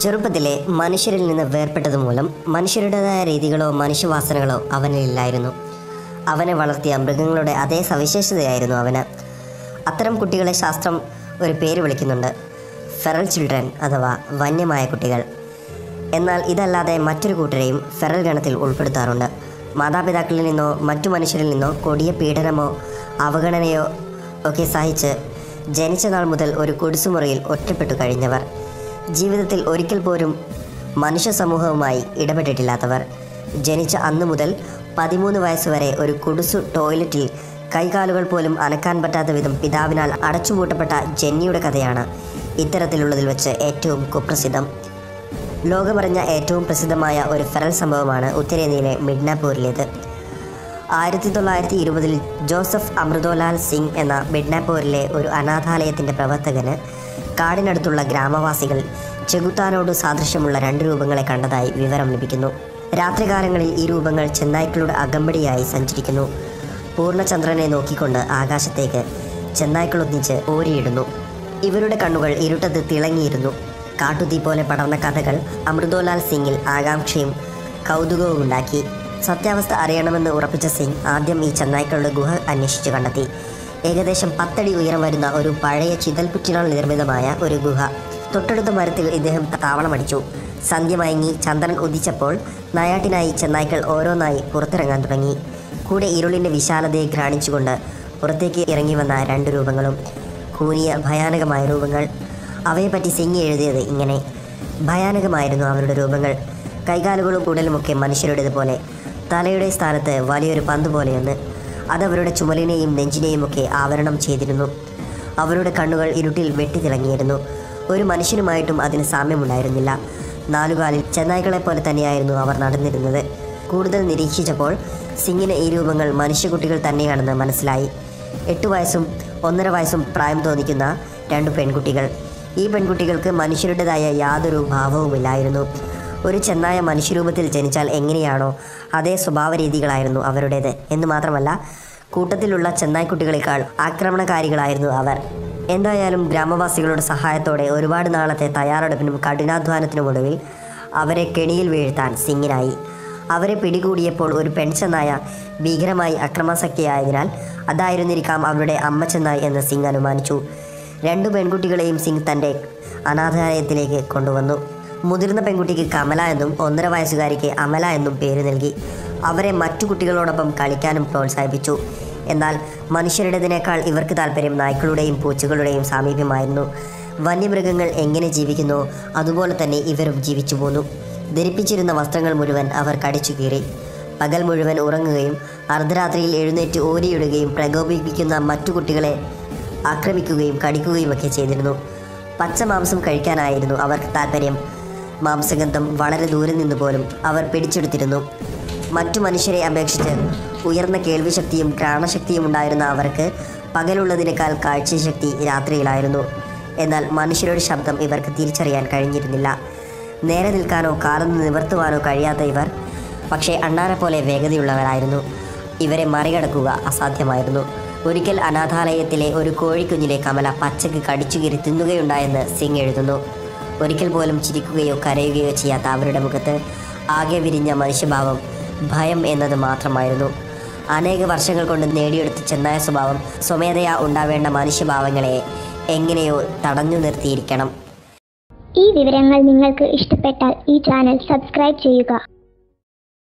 ചെറുപ്പത്തിലെ മനുഷ്യരിൽ നിന്ന് വേർപെട്ടത് മൂലം മനുഷ്യരുടേതായ രീതികളോ മനുഷ്യവാസനകളോ അവനിലില്ലായിരുന്നു അവനെ വളർത്തിയ മൃഗങ്ങളുടെ അതേ സവിശേഷതയായിരുന്നു അവന് അത്തരം കുട്ടികളെ ശാസ്ത്രം ഒരു പേര് വിളിക്കുന്നുണ്ട് ഫെറൽ ചിൽഡ്രൻ അഥവാ വന്യമായ കുട്ടികൾ എന്നാൽ ഇതല്ലാതെ മറ്റൊരു കൂട്ടരെയും ഫെറൽ ഗണത്തിൽ ഉൾപ്പെടുത്താറുണ്ട് മാതാപിതാക്കളിൽ നിന്നോ മറ്റു മനുഷ്യരിൽ നിന്നോ കൊടിയ പീഡനമോ അവഗണനയോ ഒക്കെ സഹിച്ച് ജനിച്ച നാൾ മുതൽ ഒരു കുടിസുമുറിയിൽ ഒറ്റപ്പെട്ടു കഴിഞ്ഞവർ ജീവിതത്തിൽ ഒരിക്കൽ പോലും മനുഷ്യ സമൂഹവുമായി ഇടപെട്ടിട്ടില്ലാത്തവർ ജനിച്ച അന്ന് മുതൽ പതിമൂന്ന് വയസ്സുവരെ ഒരു കുടുസു ടോയ്ലറ്റിൽ കൈകാലുകൾ പോലും അനക്കാൻ പറ്റാത്ത വിധം പിതാവിനാൽ അടച്ചുപൂട്ടപ്പെട്ട ജെന്നിയുടെ കഥയാണ് ഇത്തരത്തിലുള്ളതിൽ വെച്ച് ഏറ്റവും കുപ്രസിദ്ധം ലോകമറിഞ്ഞ ഏറ്റവും പ്രസിദ്ധമായ ഒരു ഫെറൽ സംഭവമാണ് ഉത്തരേന്ത്യയിലെ മിഡ്നാപൂരിലേത് ആയിരത്തി തൊള്ളായിരത്തി ഇരുപതിൽ ജോസഫ് അമൃതോലാൽ സിംഗ് എന്ന മിഡ്നാപൂരിലെ ഒരു അനാഥാലയത്തിൻ്റെ പ്രവർത്തകന് കാടിനടുത്തുള്ള ഗ്രാമവാസികൾ ചെകുത്താനോട് സാദൃശ്യമുള്ള രണ്ട് രൂപങ്ങളെ കണ്ടതായി വിവരം ലഭിക്കുന്നു രാത്രികാലങ്ങളിൽ ഈ രൂപങ്ങൾ ചെന്നായ്ക്കളുടെ അകമ്പടിയായി സഞ്ചരിക്കുന്നു പൂർണ്ണചന്ദ്രനെ നോക്കിക്കൊണ്ട് ആകാശത്തേക്ക് ചെന്നായ്ക്കളൊന്നിച്ച് ഓരിയിടുന്നു ഇവരുടെ കണ്ണുകൾ ഇരുട്ടത്ത് തിളങ്ങിയിരുന്നു കാട്ടുതീ പോലെ പടർന്ന കഥകൾ അമൃതോലാൽ സിംഗിൽ ആകാംക്ഷയും കൗതുകവും ഉണ്ടാക്കി സത്യാവസ്ഥ അറിയണമെന്ന് ഉറപ്പിച്ച സിംഗ് ആദ്യം ഈ ചെന്നായ്ക്കളുടെ ഗുഹ അന്വേഷിച്ചു കണ്ടെത്തി ഏകദേശം പത്തടി ഉയരം വരുന്ന ഒരു പഴയ ചിതൽപുറ്റിനാൽ നിർമ്മിതമായ ഒരു ഗുഹ തൊട്ടടുത്ത മരത്തിൽ ഇദ്ദേഹം താവളമടിച്ചു സന്ധ്യ മയങ്ങി ചന്ദ്രൻ ഉദിച്ചപ്പോൾ നായാട്ടിനായി ചെന്നായ്ക്കൾ ഓരോന്നായി പുറത്തിറങ്ങാൻ തുടങ്ങി കൂടെ ഇരുളിൻ്റെ വിശാലതയെ ഘ്രാണിച്ചുകൊണ്ട് പുറത്തേക്ക് ഇറങ്ങി വന്ന രണ്ട് രൂപങ്ങളും കൂനിയ ഭയാനകമായ രൂപങ്ങൾ അവയെപ്പറ്റി സിംഗ് എഴുതിയത് ഇങ്ങനെ ഭയാനകമായിരുന്നു അവരുടെ രൂപങ്ങൾ കൈകാലുകളും ഉടലുമൊക്കെ മനുഷ്യരുടേതുപോലെ തലയുടെ സ്ഥാനത്ത് വലിയൊരു പന്ത് പോലെയൊന്ന് അതവരുടെ ചുമലിനെയും നെഞ്ചിനെയും ഒക്കെ ആവരണം ചെയ്തിരുന്നു അവരുടെ കണ്ണുകൾ ഇരുട്ടിൽ വെട്ടിത്തിളങ്ങിയിരുന്നു ഒരു മനുഷ്യനുമായിട്ടും അതിന് സാമ്യമുണ്ടായിരുന്നില്ല നാലുകാലിൽ ചെന്നായ്ക്കളെ പോലെ തന്നെയായിരുന്നു അവർ നടന്നിരുന്നത് കൂടുതൽ നിരീക്ഷിച്ചപ്പോൾ സിംഗിന് ഈ രൂപങ്ങൾ മനുഷ്യക്കുട്ടികൾ തന്നെയാണെന്ന് മനസ്സിലായി എട്ട് വയസ്സും ഒന്നര വയസ്സും പ്രായം തോന്നിക്കുന്ന രണ്ട് പെൺകുട്ടികൾ ഈ പെൺകുട്ടികൾക്ക് മനുഷ്യരുടേതായ യാതൊരു ഭാവവുമില്ലായിരുന്നു ഒരു ചെന്നായ മനുഷ്യരൂപത്തിൽ ജനിച്ചാൽ എങ്ങനെയാണോ അതേ സ്വഭാവ രീതികളായിരുന്നു അവരുടേത് എന്ന് മാത്രമല്ല കൂട്ടത്തിലുള്ള ചെന്നായ്ക്കുട്ടികളെക്കാൾ ആക്രമണകാരികളായിരുന്നു അവർ എന്തായാലും ഗ്രാമവാസികളുടെ സഹായത്തോടെ ഒരുപാട് നാളത്തെ തയ്യാറെടുപ്പിനും കഠിനാധ്വാനത്തിനും ഒടുവിൽ അവരെ കെണിയിൽ വീഴ്ത്താൻ സിംഗിനായി അവരെ പിടികൂടിയപ്പോൾ ഒരു പെൺചെന്നായ ഭീകരമായി അക്രമാസക്തിയായതിനാൽ അതായിരുന്നിരിക്കാം അവരുടെ അമ്മ ചെന്നായി എന്ന് സിംഗ് അനുമാനിച്ചു രണ്ടു പെൺകുട്ടികളെയും സിംഗ് തൻ്റെ അനാഥാലയത്തിലേക്ക് കൊണ്ടുവന്നു മുതിർന്ന പെൺകുട്ടിക്ക് കമല എന്നും ഒന്നര വയസ്സുകാരിക്ക് അമല എന്നും പേര് നൽകി അവരെ മറ്റു കുട്ടികളോടൊപ്പം കളിക്കാനും പ്രോത്സാഹിപ്പിച്ചു എന്നാൽ മനുഷ്യരുടേതിനേക്കാൾ ഇവർക്ക് താല്പര്യം നായ്ക്കളുടെയും പൂച്ചകളുടെയും സാമീപ്യമായിരുന്നു വന്യമൃഗങ്ങൾ എങ്ങനെ ജീവിക്കുന്നോ അതുപോലെ തന്നെ ഇവരും ജീവിച്ചു പോന്നു ധരിപ്പിച്ചിരുന്ന വസ്ത്രങ്ങൾ മുഴുവൻ അവർ കടിച്ചു കീറി പകൽ മുഴുവൻ ഉറങ്ങുകയും അർദ്ധരാത്രിയിൽ എഴുന്നേറ്റ് ഓരിയിടുകയും പ്രകോപിപ്പിക്കുന്ന മറ്റു കുട്ടികളെ ആക്രമിക്കുകയും കടിക്കുകയും ഒക്കെ ചെയ്തിരുന്നു പച്ച മാംസം കഴിക്കാനായിരുന്നു അവർക്ക് താല്പര്യം മാംസഗന്ധം വളരെ ദൂരെ നിന്ന് പോലും അവർ പിടിച്ചെടുത്തിരുന്നു മറ്റു മനുഷ്യരെ അപേക്ഷിച്ച് ഉയർന്ന കേൾവിശക്തിയും ഘ്രാണശക്തിയും ഉണ്ടായിരുന്ന അവർക്ക് പകലുള്ളതിനേക്കാൾ കാഴ്ചശക്തി രാത്രിയിലായിരുന്നു എന്നാൽ മനുഷ്യരുടെ ശബ്ദം ഇവർക്ക് തിരിച്ചറിയാൻ കഴിഞ്ഞിരുന്നില്ല നേരെ നിൽക്കാനോ കാർന്ന് നിവർത്തുവാനോ കഴിയാത്ത ഇവർ പക്ഷേ അണ്ണാരെ പോലെ വേഗതയുള്ളവരായിരുന്നു ഇവരെ മറികടക്കുക അസാധ്യമായിരുന്നു ഒരിക്കൽ അനാഥാലയത്തിലെ ഒരു കോഴിക്കുഞ്ഞിനെ കമല പച്ചക്ക് കടിച്ചുകീറി തിന്നുകയുണ്ടായെന്ന് സിംഗ് എഴുതുന്നു ഒരിക്കൽ പോലും ചിരിക്കുകയോ കരയുകയോ ചെയ്യാത്ത അവരുടെ മുഖത്ത് ആകെ വിരിഞ്ഞ മനുഷ്യഭാവം ഭയം എന്നത് മാത്രമായിരുന്നു അനേക വർഷങ്ങൾ കൊണ്ട് നേടിയെടുത്ത ചെന്നായ സ്വഭാവം സ്വമേധയാ ഉണ്ടാവേണ്ട മനുഷ്യഭാവങ്ങളെ എങ്ങനെയോ തടഞ്ഞു നിർത്തിയിരിക്കണം ഈ വിവരങ്ങൾ നിങ്ങൾക്ക് ഇഷ്ടപ്പെട്ടാൽ ഈ ചാനൽ സബ്സ്ക്രൈബ് ചെയ്യുക